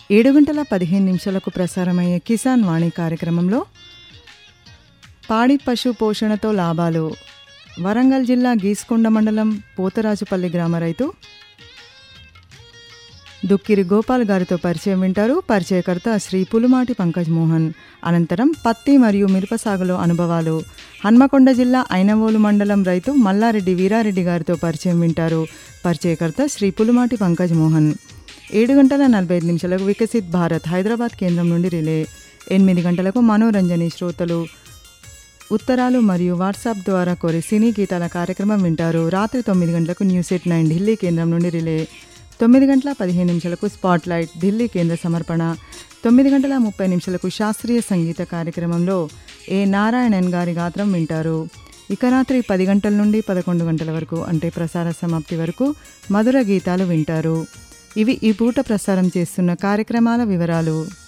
ఏడు గంటల పదిహేను నిమిషాలకు ప్రసారమయ్యే కిసాన్ వాణి కార్యక్రమంలో పాడి పశు పోషణతో లాభాలు వరంగల్ జిల్లా గీసుకొండ మండలం పోతరాజుపల్లి గ్రామ రైతు దుక్కిరి గోపాల్ గారితో పరిచయం వింటారు పరిచయకర్త శ్రీ పులుమాటి పంకజ్ మోహన్ అనంతరం పత్తి మరియు మిరప సాగులో అనుభవాలు హన్మకొండ జిల్లా ఐనవోలు మండలం రైతు మల్లారెడ్డి వీరారెడ్డి గారితో పరిచయం వింటారు పరిచయకర్త శ్రీ పులుమాటి పంకజ్ మోహన్ ఏడు గంటల నలభై ఐదు నిమిషాలకు వికసిత్ భారత్ హైదరాబాద్ కేంద్రం నుండి రిలే ఎనిమిది గంటలకు మనోరంజని శ్రోతలు ఉత్తరాలు మరియు వాట్సాప్ ద్వారా కోరి సినీ గీతాల కార్యక్రమం వింటారు రాత్రి తొమ్మిది గంటలకు న్యూస్ ఎట్ నైన్ ఢిల్లీ కేంద్రం నుండి రిలే తొమ్మిది గంటల పదిహేను నిమిషాలకు స్పాట్ లైట్ ఢిల్లీ కేంద్ర సమర్పణ తొమ్మిది గంటల ముప్పై నిమిషాలకు శాస్త్రీయ సంగీత కార్యక్రమంలో ఏ నారాయణన్ గారి గాత్రం వింటారు ఇక రాత్రి పది గంటల నుండి పదకొండు గంటల వరకు అంటే ప్రసార సమాప్తి వరకు మధుర గీతాలు వింటారు ఇవి ఈ పూట ప్రసారం చేస్తున్న కార్యక్రమాల వివరాలు